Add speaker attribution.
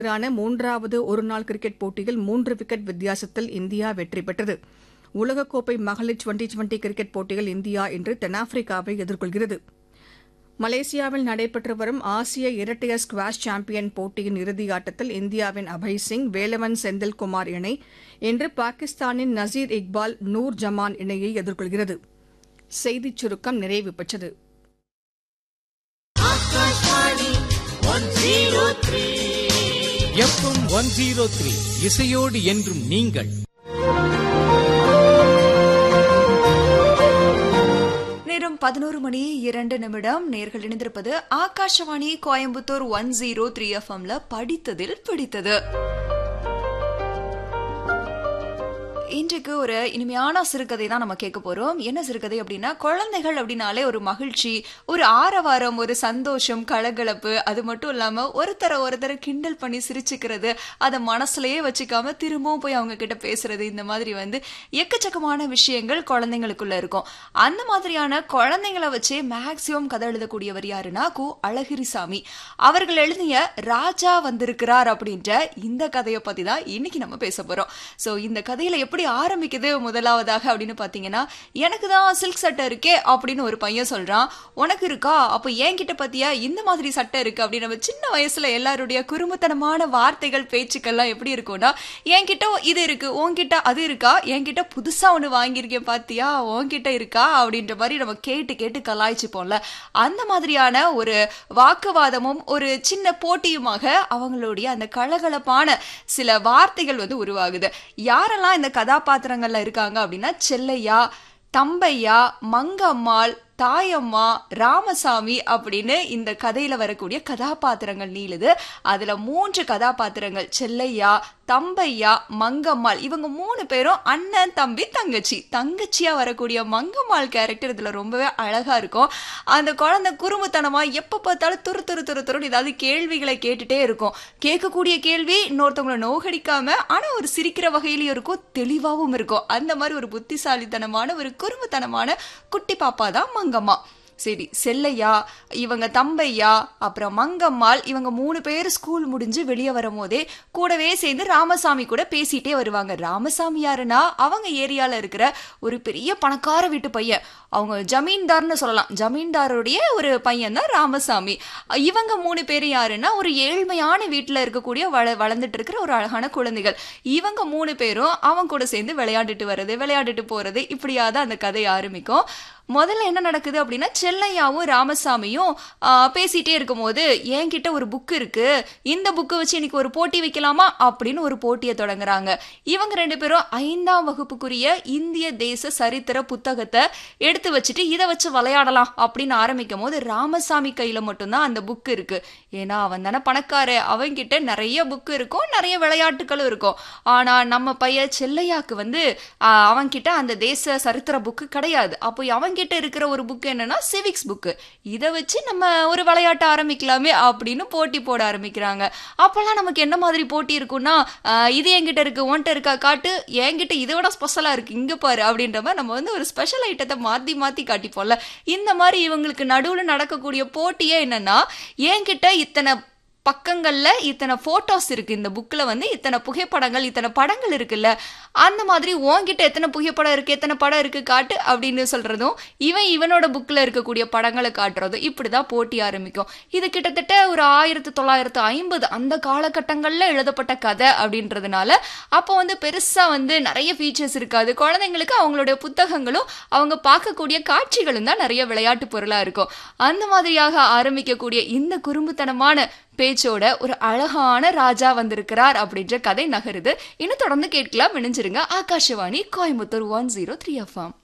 Speaker 1: எதிரான மூன்றாவது ஒருநாள் கிரிக்கெட் போட்டியில் மூன்று விக்கெட் வித்தியாசத்தில் இந்தியா வெற்றி பெற்றது உலகக்கோப்பை மகளிர் டுவெண்டி டுவெண்டி கிரிக்கெட் போட்டியில் இந்தியா இன்று தென்னாப்பிரிக்காவை எதிர்கொள்கிறது மலேசியாவில் நடைபெற்று வரும் ஆசிய இரட்டையர் ஸ்குவாஷ் சாம்பியன் போட்டியின் இறுதியாட்டத்தில் இந்தியாவின் அபய் சிங் வேலவன் செந்தில்குமார் இணை இன்று பாகிஸ்தானின் நசீர் இக்பால் நூர் ஜமான் இணையை எதிர்கொள்கிறது செய்திச் சுருக்கம் நிறைவு பெற்றது
Speaker 2: எஃப்எம் ஒன் ஜீரோ த்ரீ இசையோடு என்றும் நீங்கள்
Speaker 3: நேரம் பதினோரு மணி இரண்டு நிமிடம் நேர்கள் இணைந்திருப்பது Akashvani Coimbatore one zero three எஃப்எம்ல படித்ததில் பிடித்தது இன்றைக்கு ஒரு இனிமையான சிறுகதை தான் நம்ம கேட்க போறோம் என்ன சிறுகதை அப்படின்னா குழந்தைகள் அப்படின்னாலே ஒரு மகிழ்ச்சி ஒரு ஆரவாரம் ஒரு சந்தோஷம் கலகலப்பு அது மட்டும் இல்லாம ஒருத்தர ஒருத்தர கிண்டல் பண்ணி சிரிச்சுக்கிறது அதை மனசுலயே வச்சுக்காம திரும்பவும் போய் அவங்க கிட்ட பேசுறது இந்த மாதிரி வந்து எக்கச்சக்கமான விஷயங்கள் குழந்தைங்களுக்குள்ள இருக்கும் அந்த மாதிரியான குழந்தைங்களை வச்சே மேக்சிமம் கதை எழுதக்கூடியவர் யாருன்னா கு அழகிரிசாமி அவர்கள் எழுதிய ராஜா வந்திருக்கிறார் அப்படின்ற இந்த கதையை பத்தி தான் இன்னைக்கு நம்ம பேச போறோம் சோ இந்த கதையில எப்படி ஆரம்பிக்குது முதலாவதாக அப்படின்னு பாத்தீங்கன்னா எனக்கு தான் சில்க் சட்டை இருக்கே அப்படின்னு ஒரு பையன் சொல்றான் உனக்கு இருக்கா அப்ப என்கிட்ட பத்தியா இந்த மாதிரி சட்டை இருக்கு அப்படின்னு நம்ம சின்ன வயசுல எல்லாருடைய குறும்புத்தனமான வார்த்தைகள் பேச்சுக்கள்லாம் எப்படி இருக்கும்னா என்கிட்ட இது இருக்கு உன்கிட்ட அது இருக்கா என்கிட்ட புதுசா ஒண்ணு வாங்கியிருக்கேன் பாத்தியா உன்கிட்ட இருக்கா அப்படின்ற மாதிரி நம்ம கேட்டு கேட்டு கலாய்ச்சிப்போம்ல அந்த மாதிரியான ஒரு வாக்குவாதமும் ஒரு சின்ன போட்டியுமாக அவங்களுடைய அந்த கலகலப்பான சில வார்த்தைகள் வந்து உருவாகுது யாரெல்லாம் இந்த கதாபாத்திரங்கள்ல இருக்காங்க அப்படின்னா செல்லையா தம்பையா மங்கம்மாள் தாயம்மா ராமசாமி அப்படின்னு இந்த கதையில வரக்கூடிய கதாபாத்திரங்கள் நீளுது அதுல மூன்று கதாபாத்திரங்கள் செல்லையா தம்பையா மங்கம்மாள் இவங்க மூணு பேரும் அண்ணன் தம்பி தங்கச்சி தங்கச்சியா வரக்கூடிய மங்கம்மாள் கேரக்டர் இதுல ரொம்பவே அழகா இருக்கும் அந்த குழந்தை குறும்புத்தனமா எப்ப பார்த்தாலும் துரு துரு துரு துருன்னு ஏதாவது கேள்விகளை கேட்டுட்டே இருக்கும் கேட்கக்கூடிய கேள்வி இன்னொருத்தவங்களை நோகடிக்காம ஆனா ஒரு சிரிக்கிற வகையிலயும் இருக்கும் தெளிவாகவும் இருக்கும் அந்த மாதிரி ஒரு புத்திசாலித்தனமான ஒரு குறும்புத்தனமான குட்டி பாப்பா தான் மங்கம்மா சரி செல்லையா இவங்க தம்பையா அப்புறம் மங்கம்மாள் இவங்க மூணு பேர் ஸ்கூல் முடிஞ்சு வெளியே வரும்போதே கூடவே சேர்ந்து ராமசாமி கூட பேசிட்டே வருவாங்க ராமசாமி யாருன்னா அவங்க ஏரியால இருக்கிற ஒரு பெரிய பணக்கார வீட்டு பையன் அவங்க ஜமீன்தார்னு சொல்லலாம் ஜமீன்தாருடைய ஒரு பையன் தான் ராமசாமி இவங்க மூணு பேர் யாருன்னா ஒரு ஏழ்மையான வீட்டில் இருக்கக்கூடிய வள வளர்ந்துட்டு இருக்கிற ஒரு அழகான குழந்தைகள் இவங்க மூணு பேரும் அவங்க கூட சேர்ந்து விளையாண்டுட்டு வர்றது விளையாண்டுட்டு போறது இப்படியாதான் அந்த கதை ஆரம்பிக்கும் முதல்ல என்ன நடக்குது அப்படின்னா செல்லையாவும் ராமசாமியும் பேசிட்டே இருக்கும்போது என்கிட்ட ஒரு புக் இருக்கு இந்த புக்கை வச்சு இன்னைக்கு ஒரு போட்டி வைக்கலாமா அப்படின்னு ஒரு போட்டியை தொடங்குறாங்க இவங்க ரெண்டு பேரும் ஐந்தாம் வகுப்புக்குரிய இந்திய தேச சரித்திர புத்தகத்தை எடுத்து வச்சுட்டு இதை வச்சு விளையாடலாம் அப்படின்னு ஆரம்பிக்கும் போது ராமசாமி கையில மட்டும்தான் அந்த புக் இருக்கு ஏன்னா அவன் தானே பணக்கார அவன்கிட்ட நிறைய புக்கு இருக்கும் நிறைய விளையாட்டுகளும் இருக்கும் ஆனா நம்ம பையன் செல்லையாக்கு வந்து அவன்கிட்ட அந்த தேச சரித்திர புக்கு கிடையாது அப்போ அவன்கிட்ட இருக்கிற ஒரு புக் என்னன்னா சிவிக்ஸ் புக்கு இதை வச்சு நம்ம ஒரு விளையாட்ட ஆரம்பிக்கலாமே அப்படின்னு போட்டி போட ஆரம்பிக்கிறாங்க அப்பெல்லாம் நமக்கு என்ன மாதிரி போட்டி இருக்கும்னா இது என்கிட்ட இருக்கு ஒன்ட்ட இருக்கா காட்டு என்கிட்ட இதை விட ஸ்பெஷலா இருக்கு இங்க பாரு அப்படின்ற மாதிரி நம்ம வந்து ஒரு ஸ்பெஷல் ஐட்டத்தை மாத்தி மாத்தி காட்டிப்போம்ல இந்த மாதிரி இவங்களுக்கு நடுவில் நடக்கக்கூடிய போட்டியே என்னன்னா என்கிட்ட இத்தனை பக்கங்கள்ல இத்தனை போட்டோஸ் இருக்கு இந்த புக்ல வந்து இத்தனை புகைப்படங்கள் இத்தனை படங்கள் இருக்குல்ல அந்த மாதிரி உன்கிட்ட எத்தனை புகைப்படம் இருக்கு எத்தனை படம் இருக்கு காட்டு அப்படின்னு சொல்றதும் இவன் இவனோட புக்ல இருக்கக்கூடிய படங்களை காட்டுறதும் இப்படிதான் போட்டி ஆரம்பிக்கும் இது கிட்டத்தட்ட ஒரு ஆயிரத்தி தொள்ளாயிரத்து ஐம்பது அந்த காலகட்டங்கள்ல எழுதப்பட்ட கதை அப்படின்றதுனால அப்போ வந்து பெருசா வந்து நிறைய ஃபீச்சர்ஸ் இருக்காது குழந்தைங்களுக்கு அவங்களுடைய புத்தகங்களும் அவங்க பார்க்கக்கூடிய காட்சிகளும் தான் நிறைய விளையாட்டு பொருளா இருக்கும் அந்த மாதிரியாக ஆரம்பிக்கக்கூடிய இந்த குறும்புத்தனமான பேச்சோட ஒரு அழகான ராஜா வந்திருக்கிறார் அப்படின்ற கதை நகருது இன்னும் தொடர்ந்து கேட்கலாம் விணிஞ்சிருங்க Akashvani Coimbatore one zero three FM